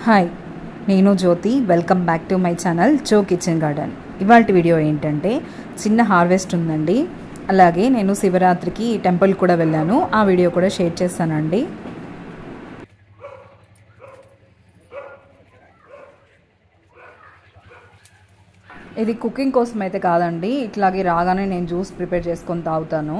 hi నేను Jyothi welcome back to my channel Jo kitchen garden ఇవాళ video ఏంటంటే చిన్న హార్వెస్ట్ ఉందండి అలాగే నేను శివరాత్రికి టెంపుల్ కూడా వెళ్ళాను ఆ వీడియో కూడా షేర్ చేస్తానండి ఇది కుకింగ్ కోసం అయితే కాదండి ఇట్లాగే రాగానే నేను జ్యూస్ ప్రిపేర్ చేసుకొని తాగుతాను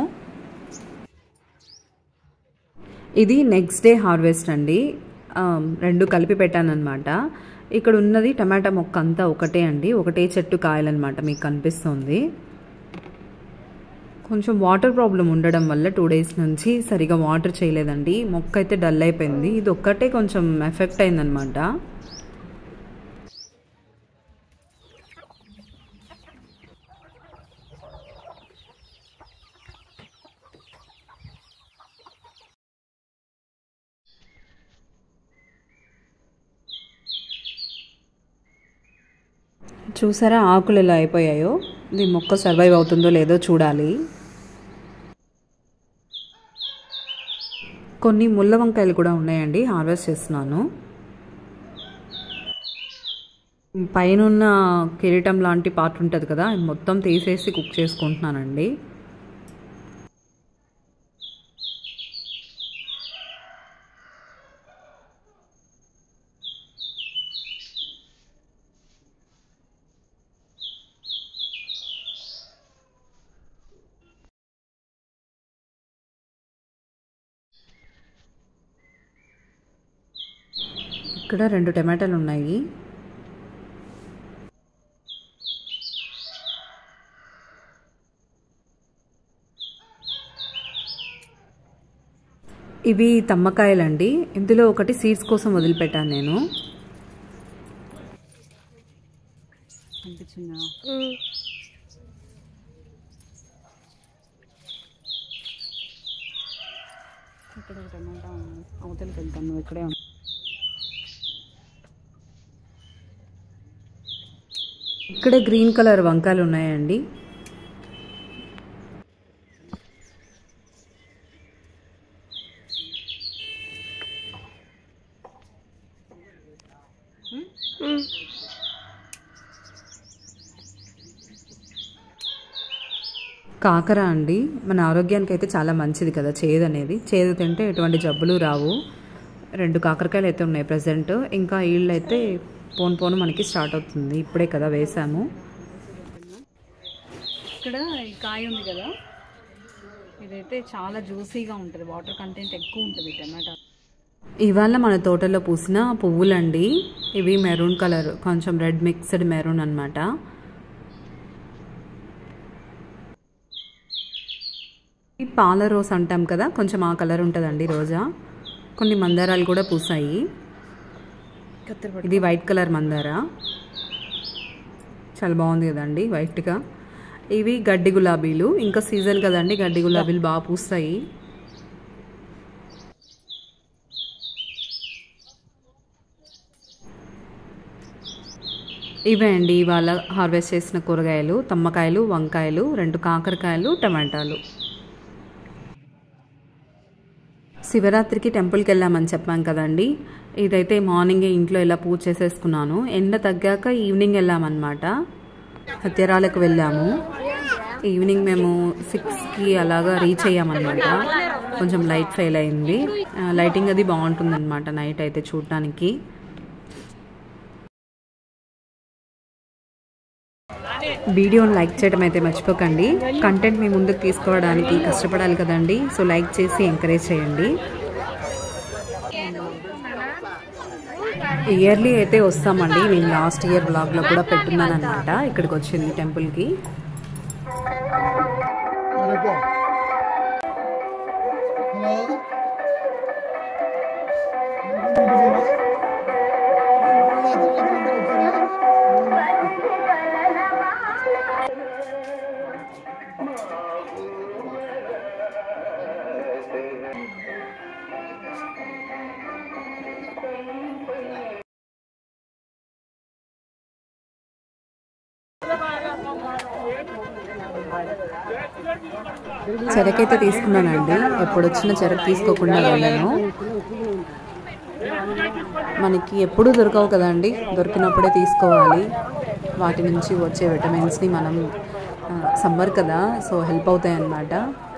ఇది నెక్స్ట్ డే హార్వెస్ట్ అండి రెండు కలిపి పెట్టానమాట ఇక్కడ ఉన్నది టమాటా మొక్క అంతా ఒకటే అండి ఒకటే చెట్టు కాయలన్నమాట మీకు కనిపిస్తుంది కొంచెం వాటర్ ప్రాబ్లం ఉండడం వల్ల టూ డేస్ నుంచి సరిగా వాటర్ చేయలేదండి మొక్క అయితే డల్ అయిపోయింది ఇది ఒక్కటే కొంచెం ఎఫెక్ట్ అయిందనమాట చూసారా ఆకులు ఎలా అయిపోయాయో ఇది మొక్క సర్వైవ్ అవుతుందో లేదో చూడాలి కొన్ని ముళ్ళ వంకాయలు కూడా ఉన్నాయండి హార్వెస్ట్ చేస్తున్నాను పైన కిరీటం లాంటి పార్ట్ ఉంటుంది కదా మొత్తం తీసేసి కుక్ చేసుకుంటున్నానండి ఇక్కడ రెండు టమాటాలు ఉన్నాయి ఇవి తమ్మకాయలండి ఇందులో ఒకటి సీడ్స్ కోసం వదిలిపెట్టాను నేను ఇక్కడ ఒక టమాటా అవతలకి వెళ్తాను నువ్వు ఇక్కడే ఉన్నా ఇక్కడ గ్రీన్ కలర్ వంకాయలు ఉన్నాయండి కాకర అండి మన ఆరోగ్యానికి అయితే చాలా మంచిది కదా చేదు అనేది చేదు తింటే ఎటువంటి జబ్బులు రావు రెండు కాకరకాయలు అయితే ఉన్నాయి ప్రజెంట్ ఇంకా ఈళ్ళు అయితే పోను పోను మనకి స్టార్ట్ అవుతుంది ఇప్పుడే కదా వేసాము ఇక్కడ ఈ కాయ ఉంది కదా ఇదైతే చాలా జ్యూసీగా ఉంటుంది వాటర్ కంటెంట్ ఎక్కువ ఉంటుంది టమాటా ఇవాళ మన తోటలో పూసిన పువ్వులండి ఇవి మెరూన్ కలర్ కొంచెం రెడ్ మిక్స్డ్ మెరూన్ అనమాట ఈ పాల రోజ్ అంటాం కదా కొంచెం ఆ కలర్ ఉంటుందండి రోజా కొన్ని మందారాలు కూడా పూసాయి ఇది వైట్ కలర్ మందార చాలా బాగుంది కదండి వైట్గా ఇవి గడ్డి గులాబీలు ఇంకా సీజన్ కదండి గడ్డి గులాబీలు బాగా పూస్తాయి ఇవే అండి ఇవాళ హార్వెస్ట్ చేసిన కూరగాయలు తమ్మకాయలు వంకాయలు రెండు కాకరకాయలు టమాటాలు శివరాత్రికి టెంపుల్కి వెళ్ళామని చెప్పాం కదండి ఇదైతే మార్నింగే ఇంట్లో ఇలా పూజ చేసేసుకున్నాను ఎండ తగ్గాక ఈవినింగ్ వెళ్ళామన్నమాట హత్యరాలకు వెళ్ళాము ఈవినింగ్ మేము సిక్స్కి అలాగా రీచ్ అయ్యామన్నమాట కొంచెం లైట్ ఫెయిల్ అయింది లైటింగ్ అది బాగుంటుందన్నమాట నైట్ అయితే చూడటానికి వీడియోని లైక్ చేయడం అయితే మర్చిపోకండి కంటెంట్ మీ ముందుకు తీసుకోవడానికి కష్టపడాలి కదండి సో లైక్ చేసి ఎంకరేజ్ చేయండి ఇయర్లీ అయితే వస్తామండి నేను లాస్ట్ ఇయర్ బ్లాగ్లో కూడా పెట్టున్నాను అనమాట ఇక్కడికి వచ్చింది టెంపుల్కి చెరకైతే తీసుకున్నానండి ఎప్పుడు వచ్చిన చెరకు తీసుకోకుండా వెళ్ళాను మనకి ఎప్పుడూ దొరకవు కదండి దొరికినప్పుడే తీసుకోవాలి వాటి నుంచి వచ్చే విటమిన్స్ని మనం సమ్మర్ కదా సో హెల్ప్ అవుతాయి అన్నమాట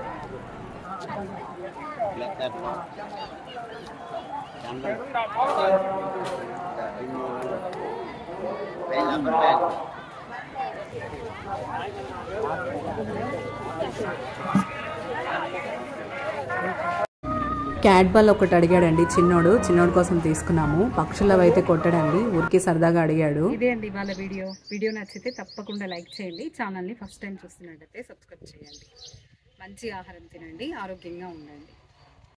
క్యాట్ బాల్ ఒకటి అడిగాడండి చిన్నోడు చిన్నోడు కోసం తీసుకున్నాము పక్షులవి అయితే కొట్టడండి ఊరికి సరదాగా అడిగాడు ఇదే అండి ఇవాళ వీడియో వీడియో నచ్చితే తప్పకుండా లైక్ చేయండి ఛానల్ని ఫస్ట్ టైం చూస్తున్నట్టయితే సబ్స్క్రైబ్ చేయండి మంచి ఆహారం తినండి ఆరోగ్యంగా ఉండండి